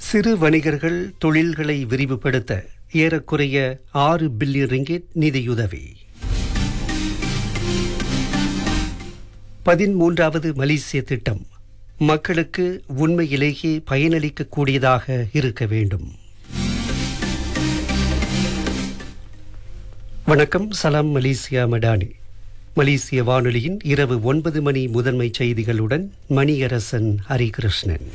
சிறு வணிகர்கள் தொழில்களை விரிவுபடுத்த ஏறக்குறைய ஆறு பில்லியன் ரிங்கிட் நிதியுதவி பதிமூன்றாவது மலேசிய திட்டம் மக்களுக்கு உண்மையிலேயே பயனளிக்கக்கூடியதாக இருக்க வேண்டும் வணக்கம் சலாம் மலேசியா மடானி மலேசிய வானொலியின் இரவு ஒன்பது மணி முதன்மை செய்திகளுடன் மணியரசன் ஹரிகிருஷ்ணன்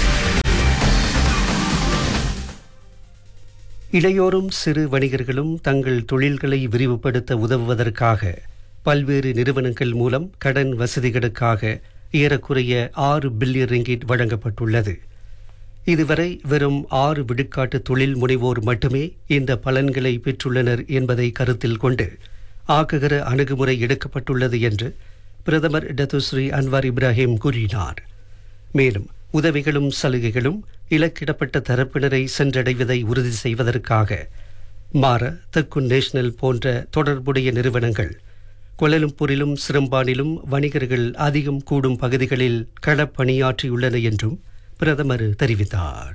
இளையோரும் சிறு வணிகர்களும் தங்கள் தொழில்களை விரிவுபடுத்த உதவுவதற்காக பல்வேறு நிறுவனங்கள் மூலம் கடன் வசதிகளுக்காக ஏறக்குறைய ஆறு பில்லியன் ரிங்கிட் வழங்கப்பட்டுள்ளது இதுவரை வெறும் ஆறு விடுக்காட்டு தொழில் முனைவோர் மட்டுமே இந்த பலன்களை பெற்றுள்ளனர் என்பதை கருத்தில் கொண்டு ஆக்குகிற அணுகுமுறை எடுக்கப்பட்டுள்ளது என்று பிரதமர் டத்துஸ்ரீ அன்வார் இப்ராஹிம் கூறினார் மேலும் உதவிகளும் சலுகைகளும் இலக்கிடப்பட்ட தரப்பினரை சென்றடைவதை உறுதி செய்வதற்காக மாற தெக்குன் நேஷனல் போன்ற தொடர்புடைய நிறுவனங்கள் கொலலும்பூரிலும் சிரம்பானிலும் வணிகர்கள் அதிகம் கூடும் பகுதிகளில் களப்பணியாற்றியுள்ளன என்றும் பிரதமர் தெரிவித்தார்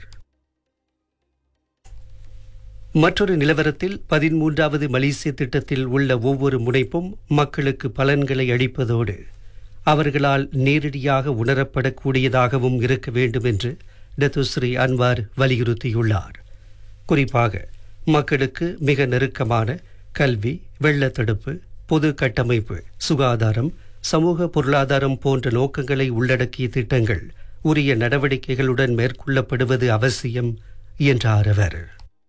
மற்றொரு நிலவரத்தில் பதிமூன்றாவது மலேசிய திட்டத்தில் உள்ள ஒவ்வொரு முனைப்பும் மக்களுக்கு பலன்களை அளிப்பதோடு அவர்களால் நேரடியாக உணரப்படக்கூடியதாகவும் இருக்க வேண்டும் என்று டத்துஸ்ரீ அன்வார் வலியுறுத்தியுள்ளார் குறிப்பாக மக்களுக்கு மிக நெருக்கமான கல்வி வெள்ள தடுப்பு பொது கட்டமைப்பு சுகாதாரம் சமூக பொருளாதாரம் போன்ற நோக்கங்களை உள்ளடக்கிய திட்டங்கள் உரிய நடவடிக்கைகளுடன் மேற்கொள்ளப்படுவது அவசியம் என்றார் அவர்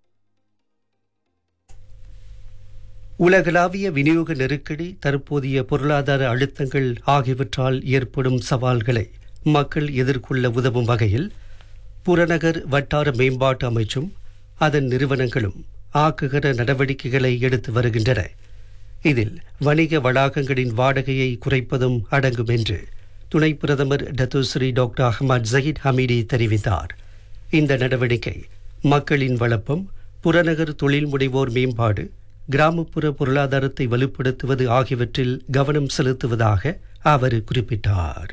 உலகளாவிய விநியோக நெருக்கடி தற்போதைய பொருளாதார அழுத்தங்கள் ஆகியவற்றால் ஏற்படும் சவால்களை மக்கள் எதிர்கொள்ள உதவும் வகையில் புறநகர் வட்டார மேம்பாட்டு அமைச்சும் அதன் நிறுவனங்களும் ஆக்குகிற நடவடிக்கைகளை எடுத்து வருகின்றன இதில் வணிக வளாகங்களின் வாடகையை குறைப்பதும் அடங்கும் என்று துணை பிரதமர் Datuk Seri doctor Ahmad Zahid Hamidi தெரிவித்தார் இந்த நடவடிக்கை மக்களின் வளப்பம் புறநகர் தொழில் முனைவோர் மேம்பாடு கிராமப்புற பொருளாதாரத்தை வலுப்படுத்துவது ஆகியவற்றில் கவனம் செலுத்துவதாக அவர் குறிப்பிட்டார்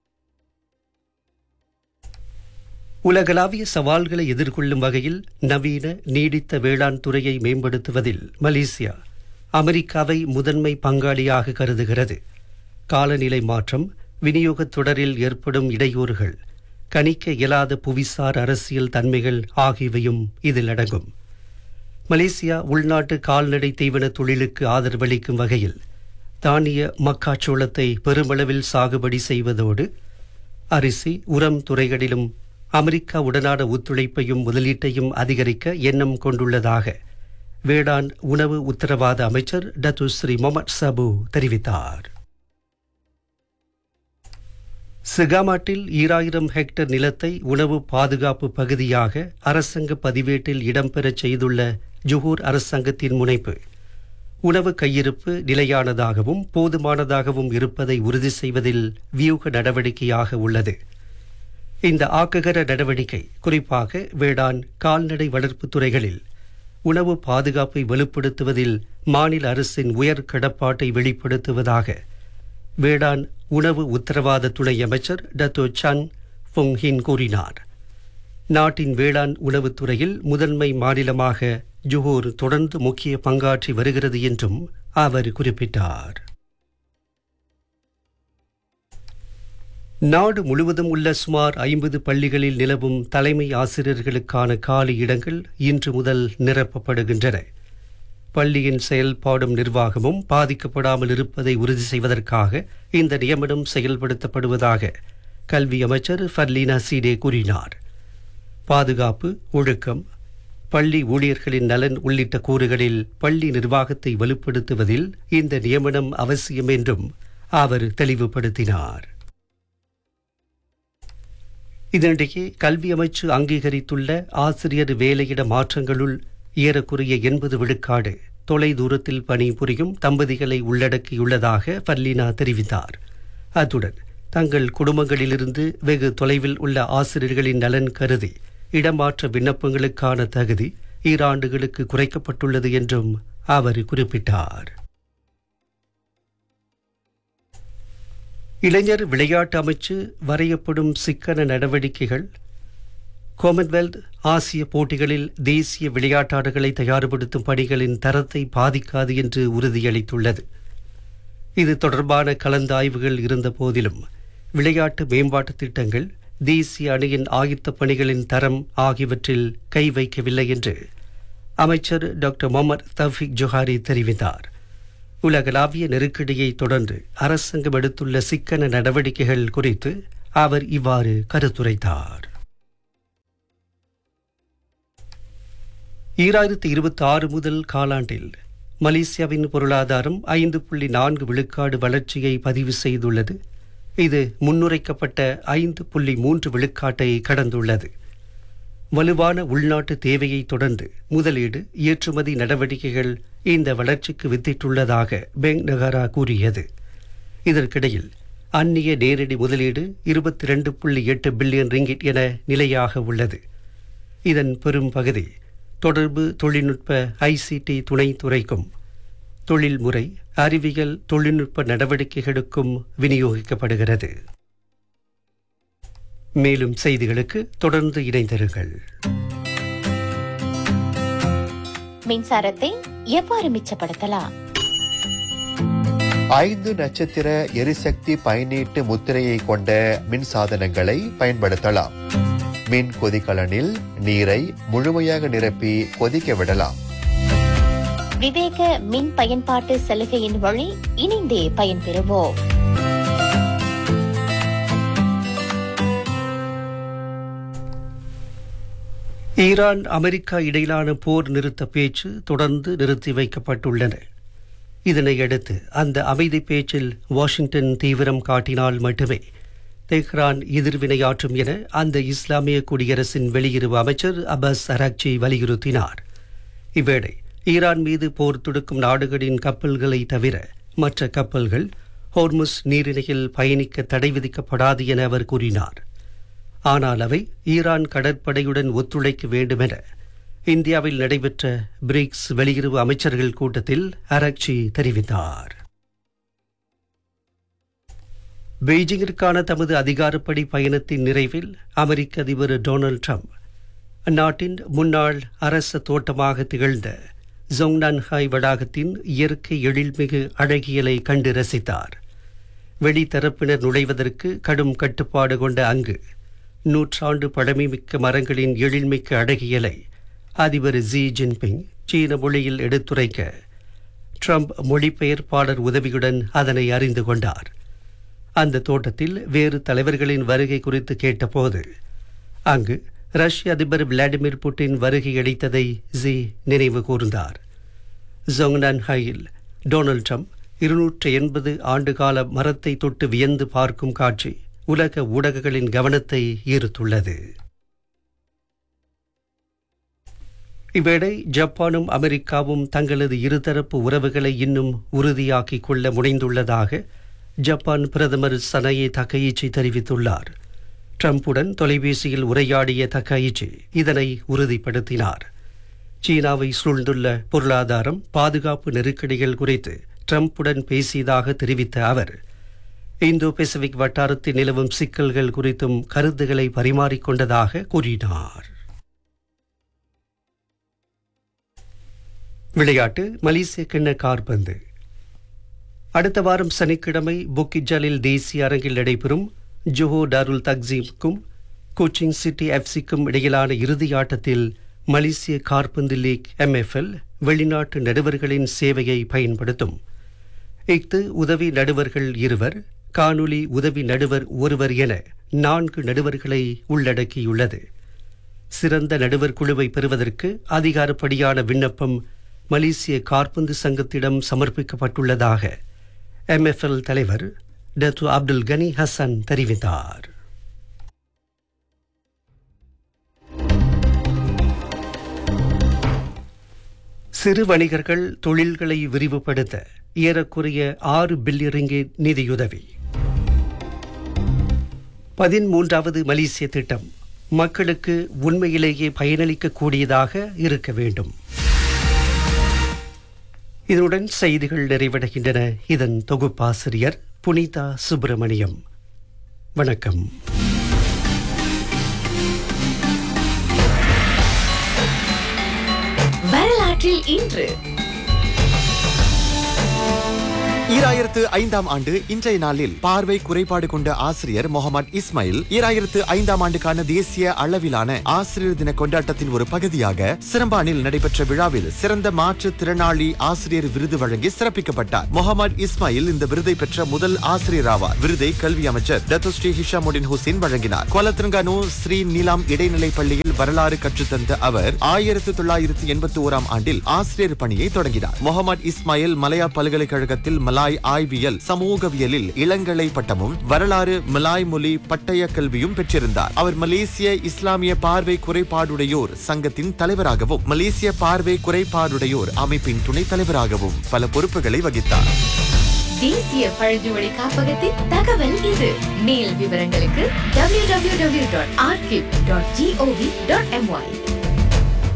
உலகளாவிய சவால்களை எதிர்கொள்ளும் வகையில் நவீன நீடித்த வேளாண் துறையை மேம்படுத்துவதில் மலேசியா அமெரிக்காவை முதன்மை பங்காளியாக கருதுகிறது காலநிலை மாற்றம் விநியோகத் தொடரில் ஏற்படும் இடையூறுகள் கணிக்க இயலாத புவிசார் அரசியல் தன்மைகள் ஆகியவையும் இதில் அடங்கும் மலேசியா உள்நாட்டு கால்நடை தீவன தொழிலுக்கு ஆதரவளிக்கும் வகையில் தானிய மக்காச்சோளத்தை பெருமளவில் சாகுபடி செய்வதோடு அரிசி உரம் துறைகளிலும் அமெரிக்கா உடனான ஒத்துழைப்பையும் முதலீட்டையும் அதிகரிக்க எண்ணம் கொண்டுள்ளதாக வேளாண் உணவு உத்தரவாத அமைச்சர் டத்து ஸ்ரீ மொமட் சபு தெரிவித்தார் சிகாமாட்டில் ஈராயிரம் ஹெக்டர் நிலத்தை உணவு பாதுகாப்பு பகுதியாக அரசாங்க பதிவேட்டில் இடம்பெறச் செய்துள்ள ஜுகூர் அரசாங்கத்தின் முனைப்பு உணவு கையிருப்பு நிலையானதாகவும் போதுமானதாகவும் இருப்பதை உறுதி செய்வதில் வியூக நடவடிக்கையாக உள்ளது இந்த ஆக்குகர நடவடிக்கை குறிப்பாக வேளாண் கால்நடை வளர்ப்பு துறைகளில் உணவு பாதுகாப்பை வலுப்படுத்துவதில் மாநில அரசின் உயர் கடப்பாட்டை வெளிப்படுத்துவதாக வேளாண் உணவு உத்தரவாத துணை அமைச்சர் டத்தோ சன் ஃபொங்ஹின் கூறினார் நாட்டின் வேளாண் உணவுத்துறையில் முதன்மை மாநிலமாக ஜுஹூர் தொடர்ந்து முக்கிய பங்காற்றி வருகிறது என்றும் அவர் குறிப்பிட்டார் நாடு முழுவதும் உள்ள சுமார் ஐம்பது பள்ளிகளில் நிலவும் தலைமை ஆசிரியர்களுக்கான காலி இடங்கள் இன்று முதல் நிரப்பப்படுகின்றன பள்ளியின் செயல்பாடும் நிர்வாகமும் பாதிக்கப்படாமல் இருப்பதை உறுதி செய்வதற்காக இந்த நியமனம் செயல்படுத்தப்படுவதாக கல்வி அமைச்சர் ஃபர்லீனா சீடே கூறினார் பாதுகாப்பு ஒழுக்கம் பள்ளி ஊழியர்களின் நலன் உள்ளிட்ட கூறுகளில் பள்ளி நிர்வாகத்தை வலுப்படுத்துவதில் இந்த நியமனம் அவசியம் என்றும் அவர் தெளிவுபடுத்தினார் இதனிடையே கல்வி அமைச்சு அங்கீகரித்துள்ள ஆசிரியர் வேலையிட மாற்றங்களுள் ஏறக்குறைய எண்பது விழுக்காடு தொலை தூரத்தில் பணிபுரியும் தம்பதிகளை உள்ளடக்கியுள்ளதாக ஃபர்லீனா தெரிவித்தார் அத்துடன் தங்கள் குடும்பங்களிலிருந்து வெகு தொலைவில் உள்ள ஆசிரியர்களின் நலன் கருதி இடமாற்ற விண்ணப்பங்களுக்கான தகுதி ஈராண்டுகளுக்கு குறைக்கப்பட்டுள்ளது என்றும் அவர் குறிப்பிட்டார் இளைஞர் விளையாட்டு அமைச்சு வரையப்படும் சிக்கன நடவடிக்கைகள் காமன்வெல்த் ஆசிய போட்டிகளில் தேசிய விளையாட்டாளர்களை தயார்படுத்தும் பணிகளின் தரத்தை பாதிக்காது என்று உறுதியளித்துள்ளது இது தொடர்பான கலந்தாய்வுகள் இருந்த போதிலும் விளையாட்டு மேம்பாட்டு திட்டங்கள் தேசிய அணியின் ஆயத்த பணிகளின் தரம் ஆகியவற்றில் கை வைக்கவில்லை என்று அமைச்சர் டாக்டர் முகமது தஃபிக் ஜொஹாரி தெரிவித்தார் உலகளாவிய நெருக்கடியை தொடர்ந்து அரசாங்கம் எடுத்துள்ள சிக்கன நடவடிக்கைகள் குறித்து அவர் இவ்வாறு கருத்துரைத்தார் ஈராயிரத்தி இருபத்தி ஆறு முதல் காலாண்டில் மலேசியாவின் பொருளாதாரம் ஐந்து புள்ளி நான்கு விழுக்காடு வளர்ச்சியை பதிவு செய்துள்ளது இது முன்னுரைக்கப்பட்ட ஐந்து புள்ளி மூன்று விழுக்காட்டை கடந்துள்ளது வலுவான உள்நாட்டு தேவையை தொடர்ந்து முதலீடு ஏற்றுமதி நடவடிக்கைகள் இந்த வளர்ச்சிக்கு வித்திட்டுள்ளதாக பெங் நகாரா கூறியது இதற்கிடையில் அந்நிய நேரடி முதலீடு இருபத்தி ரெண்டு புள்ளி எட்டு பில்லியன் ரிங்கிட் என நிலையாக உள்ளது இதன் பெரும் பகுதி தொடர்பு தொழில்நுட்ப ஐசிடி துணைத்துறைக்கும் தொழில்முறை அறிவியல் தொழில்நுட்ப நடவடிக்கைகளுக்கும் விநியோகிக்கப்படுகிறது மேலும் செய்திகளுக்கு தொடர்ந்து இணைந்திருங்கள் மின்சாரத்தை எவ்வாறு மிச்சப்படுத்தலாம் ஐந்து நட்சத்திர எரிசக்தி பயனீட்டு முத்திரையை கொண்ட மின் சாதனங்களை பயன்படுத்தலாம் மின் கொதிகலனில் நீரை முழுமையாக நிரப்பி கொதிக்க விடலாம் விவேக மின் பயன்பாட்டு சலுகையின் வழி இணைந்தே பயன்பெறுவோம் ஈரான் அமெரிக்கா இடையிலான போர் நிறுத்த பேச்சு தொடர்ந்து நிறுத்தி வைக்கப்பட்டுள்ளன இதனையடுத்து அந்த அமைதி பேச்சில் வாஷிங்டன் தீவிரம் காட்டினால் மட்டுமே தெஹ்ரான் எதிர்வினையாற்றும் என அந்த இஸ்லாமிய குடியரசின் வெளியுறவு அமைச்சர் அப்பாஸ் அராக்சி வலியுறுத்தினார் இவ்வேளை ஈரான் மீது போர் தொடுக்கும் நாடுகளின் கப்பல்களை தவிர மற்ற கப்பல்கள் ஹோர்முஸ் நீரிணையில் பயணிக்க தடை விதிக்கப்படாது என அவர் கூறினார் ஆனால் அவை ஈரான் கடற்படையுடன் ஒத்துழைக்க வேண்டுமென இந்தியாவில் நடைபெற்ற பிரிக்ஸ் வெளியுறவு அமைச்சர்கள் கூட்டத்தில் அரக்சி தெரிவித்தார் பெய்ஜிங்கிற்கான தமது அதிகாரப்படி பயணத்தின் நிறைவில் அமெரிக்க அதிபர் டொனால்ட் ட்ரம்ப் அந்நாட்டின் முன்னாள் அரச தோட்டமாக திகழ்ந்த ஜோங்னான்ஹாய் வளாகத்தின் இயற்கை எழில்மிகு அழகியலை கண்டு ரசித்தார் வெளித்தரப்பினர் நுழைவதற்கு கடும் கட்டுப்பாடு கொண்ட அங்கு நூற்றாண்டு பழமைமிக்க மரங்களின் எழில்மிக்க அழகியலை அதிபர் ஜி ஜின்பிங் சீன மொழியில் எடுத்துரைக்க ட்ரம்ப் மொழிபெயர்ப்பாளர் உதவியுடன் அதனை அறிந்து கொண்டார் அந்த தோட்டத்தில் வேறு தலைவர்களின் வருகை குறித்து கேட்டபோது அங்கு ரஷ்ய அதிபர் விளாடிமிர் புட்டின் வருகை அளித்ததை ஜி நினைவு கூர்ந்தார் ஜோங்னான்ஹாயில் டொனால்ட் ட்ரம்ப் இருநூற்று எண்பது ஆண்டுகால மரத்தை தொட்டு வியந்து பார்க்கும் காட்சி உலக ஊடகங்களின் கவனத்தை ஈர்த்துள்ளது இவ்வேளை ஜப்பானும் அமெரிக்காவும் தங்களது இருதரப்பு உறவுகளை இன்னும் உறுதியாக்கிக் கொள்ள முனைந்துள்ளதாக ஜப்பான் பிரதமர் சனயே தகையிச்சி தெரிவித்துள்ளார் ட்ரம்புடன் தொலைபேசியில் உரையாடிய தகையிச்சி இதனை உறுதிப்படுத்தினார் சீனாவை சூழ்ந்துள்ள பொருளாதாரம் பாதுகாப்பு நெருக்கடிகள் குறித்து ட்ரம்புடன் பேசியதாக தெரிவித்த அவர் இந்தோ பசிபிக் வட்டாரத்தில் நிலவும் சிக்கல்கள் குறித்தும் கருத்துக்களை பரிமாறிக்கொண்டதாக கூறினார் விளையாட்டு மலேசிய கிண்ண கார்பந்து அடுத்த வாரம் சனிக்கிழமை புக்கிஜாலில் தேசிய அரங்கில் நடைபெறும் ஜோஹோ டாருல் தக்ஸீமுக்கும் கோச்சிங் சிட்டி எஃப்சிக்கும் இடையிலான இறுதி ஆட்டத்தில் மலேசிய கார்பந்து லீக் எம்எஃப்எல் வெளிநாட்டு நடுவர்களின் சேவையை பயன்படுத்தும் இஃது உதவி நடுவர்கள் இருவர் காணொலி உதவி நடுவர் ஒருவர் என நான்கு நடுவர்களை உள்ளடக்கியுள்ளது சிறந்த நடுவர் குழுவை பெறுவதற்கு அதிகாரப்படியான விண்ணப்பம் மலேசிய கார்பந்து சங்கத்திடம் சமர்ப்பிக்கப்பட்டுள்ளதாக எம்எஃப்எல் தலைவர் டத்து அப்துல் கனி ஹசன் தெரிவித்தார் சிறு வணிகர்கள் தொழில்களை விரிவுபடுத்த ஏறக்குறைய ஆறு பில்லியன் ரிங்கேட் நிதியுதவி பதிமூன்றாவது மலேசிய திட்டம் மக்களுக்கு உண்மையிலேயே பயனளிக்கக்கூடியதாக இருக்க வேண்டும் இதனுடன் செய்திகள் நிறைவடைகின்றன இதன் தொகுப்பாசிரியர் புனிதா சுப்பிரமணியம் வணக்கம் வரலாற்றில் இன்று ஈராயிரத்து ஐந்தாம் ஆண்டு இன்றைய நாளில் பார்வை குறைபாடு கொண்ட ஆசிரியர் முகமது இஸ்மாயில் ஈராயிரத்து ஐந்தாம் ஆண்டுக்கான தேசிய அளவிலான ஆசிரியர் தின கொண்டாட்டத்தின் ஒரு பகுதியாக சிரம்பானில் நடைபெற்ற விழாவில் சிறந்த மாற்றுத் திறனாளி ஆசிரியர் விருது வழங்கி சிறப்பிக்கப்பட்டார் முகமது இஸ்மாயில் இந்த விருதை பெற்ற முதல் ஆசிரியர் ஆவார் விருதை கல்வி அமைச்சர் டத்து ஸ்ரீ ஹிஷாமுடின் ஹுசேன் வழங்கினார் கோலத்திரங்கானு ஸ்ரீ நீலாம் இடைநிலைப் பள்ளியில் வரலாறு கற்றுத்தந்த அவர் ஆயிரத்து தொள்ளாயிரத்து எண்பத்தி ஓராம் ஆண்டில் ஆசிரியர் பணியை தொடங்கினார் முகமது இஸ்மாயில் மலையா பல்கலைக்கழகத்தில் மலாய் ஆய்வியல் சமூகவியலில் இளங்கலை பட்டமும் வரலாறு மலாய் மொழி பட்டய கல்வியும் பெற்றிருந்தார் அவர் மலேசிய இஸ்லாமிய பார்வை குறைபாடுடையோர் சங்கத்தின் தலைவராகவும் மலேசிய பார்வை குறைபாடுடையோர் அமைப்பின் துணைத் தலைவராகவும் பல பொறுப்புகளை வகித்தார் தேசிய பழங்குடி காப்பகத்தின் தகவல் இது மேல் விவரங்களுக்கு www.archive.gov.my